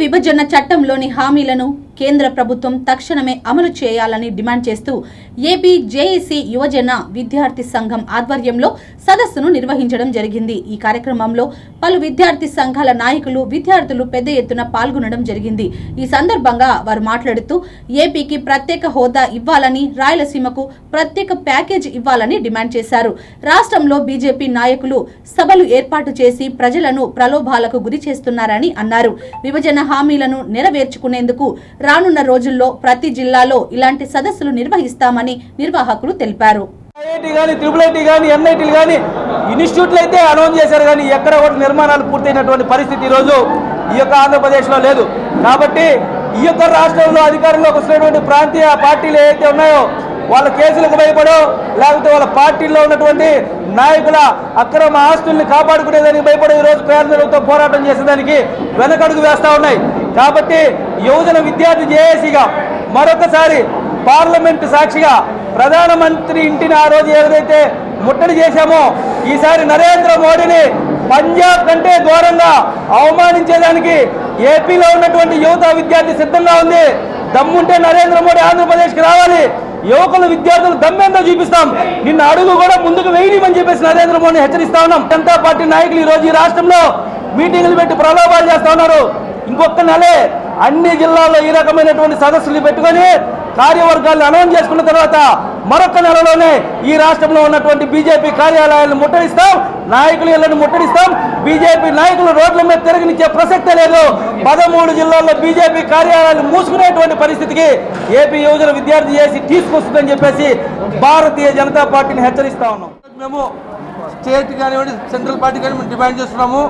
విభజన చట్టంలోని హామీలను కేంద్ర ప్రభుత్వం తక్షణమే అమలు చేయాలని డిమాండ్ చేస్తూ ఏపీ జేఏసీ యువజన విద్యార్థి సంఘం ఆధ్వర్యంలో సదస్సును నిర్వహించడం జరిగింది ఈ కార్యక్రమంలో పలు విద్యార్థి సంఘాల నాయకులు విద్యార్థులు పెద్ద ఎత్తున పాల్గొనడం జరిగింది ఈ సందర్భంగా వారు మాట్లాడుతూ ఏపీకి ప్రత్యేక హోదా ఇవ్వాలని రాయలసీమకు ప్రత్యేక ప్యాకేజ్ ఇవ్వాలని డిమాండ్ చేశారు రాష్ట్రంలో బీజేపీ నాయకులు సభలు ఏర్పాటు చేసి ప్రజలను ప్రలోభాలకు గురి చేస్తున్నారని అన్నారు విభజన హామీలను నెరవేర్చుకునేందుకు రానున్న రోజుల్లో ప్రతి జిల్లాలో ఇలాంటి సదస్సులు నిర్వహిస్తామని నిర్వాహకులు తెలిపారు ఐఐటి కానీ త్రిపుల్ ఐటీ కానీ ఎన్ఐటీలు కానీ ఇన్స్టిట్యూట్లు అయితే అనౌన్స్ చేశారు కానీ ఎక్కడ కూడా నిర్మాణాలు పూర్తయినటువంటి పరిస్థితి ఈరోజు ఈ యొక్క ఆంధ్రప్రదేశ్లో లేదు కాబట్టి ఈ యొక్క రాష్ట్రంలో అధికారంలోకి వస్తున్నటువంటి ప్రాంతీయ పార్టీలు ఏవైతే ఉన్నాయో వాళ్ళ కేసులకు భయపడో లేకపోతే వాళ్ళ పార్టీల్లో ఉన్నటువంటి నాయకుల అక్రమ ఆస్తుల్ని కాపాడుకునేదానికి భయపడి ఈరోజు పేదలతో పోరాటం చేసేదానికి వెనకడుగు వేస్తా ఉన్నాయి కాబట్టి యువజన విద్యార్థి జేఏసీగా మరొకసారి పార్లమెంట్ సాక్షిగా ప్రధానమంత్రి ఇంటిని ఆ రోజు ఏదైతే ముట్టడి చేశామో ఈసారి నరేంద్ర మోడీని పంజాబ్ కంటే ఘోరంగా అవమానించేదానికి ఏపీలో ఉన్నటువంటి యువత విద్యార్థి సిద్ధంగా ఉంది దమ్ముంటే నరేంద్ర మోడీ ఆంధ్రప్రదేశ్కి రావాలి యువకులు విద్యార్థులు దమ్మేందో చూపిస్తాం నిన్న అడుగు కూడా ముందుకు వేయమని చెప్పేసి నరేంద్ర మోడీ హెచ్చరిస్తా ఉన్నాం జనతా పార్టీ నాయకులు ఈ రోజు ఈ రాష్ట్రంలో మీటింగులు పెట్టి ప్రలోభాలు చేస్తా ఉన్నారు ఇంకొక నెలే అన్ని జిల్లాల్లో ఈ రకమైనటువంటి సదస్సులు పెట్టుకొని కార్యవర్గాలను అనౌన్స్ చేసుకున్న తర్వాత మరొక నెలలోనే ఈ రాష్ట్రంలో ఉన్నటువంటి బీజేపీ కార్యాలయాలను ముట్టడిస్తాం నాయకులు ఇళ్లను ముట్టడిస్తాం బీజేపీ నాయకులు రోడ్ల మీద తిరగనిచ్చే ప్రసక్తే లేదు పదమూడు జిల్లాల్లో బీజేపీ కార్యాలయాలు మూసుకునేటువంటి పరిస్థితికి ఏపీ యువజన విద్యార్థి చేసి తీసుకొస్తుందని చెప్పేసి భారతీయ జనతా పార్టీని హెచ్చరిస్తా ఉన్నాం మేము స్టేట్ కానివ్వండి సెంట్రల్ పార్టీ కానీ మేము డిమాండ్ చేస్తున్నాము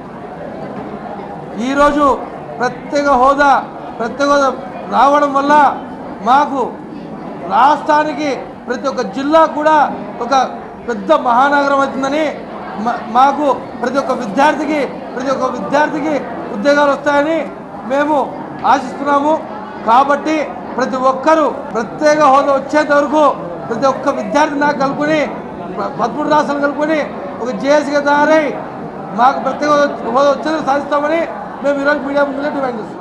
ఈరోజు ప్రత్యేక హోదా ప్రత్యేక హోదా రావడం వల్ల మాకు రాష్ట్రానికి ప్రతి ఒక్క జిల్లా కూడా ఒక పెద్ద మహానగరం అవుతుందని మా- మాకు ప్రతి ఒక్క విద్యార్థికి ప్రతి ఒక్క విద్యార్థికి ఉద్యోగాలు వస్తాయని మేము ఆశిస్తున్నాము కాబట్టి ప్రతి ఒక్కరూ ప్రత్యేక హోదా వచ్చేంత వరకు ప్రతి ఒక్క విద్యార్థి నాకు కలుపుకొని ప- పదమూడు రాష్ట్రాలు కలుపుకొని ఒక జేఏసీగా తయారై మాకు ప్రత్యేక హోదా వచ్చేందుకు సాధిస్తామని మేము ఈరోజు మీడియా ముందు డిమాండ్ చేస్తున్నాం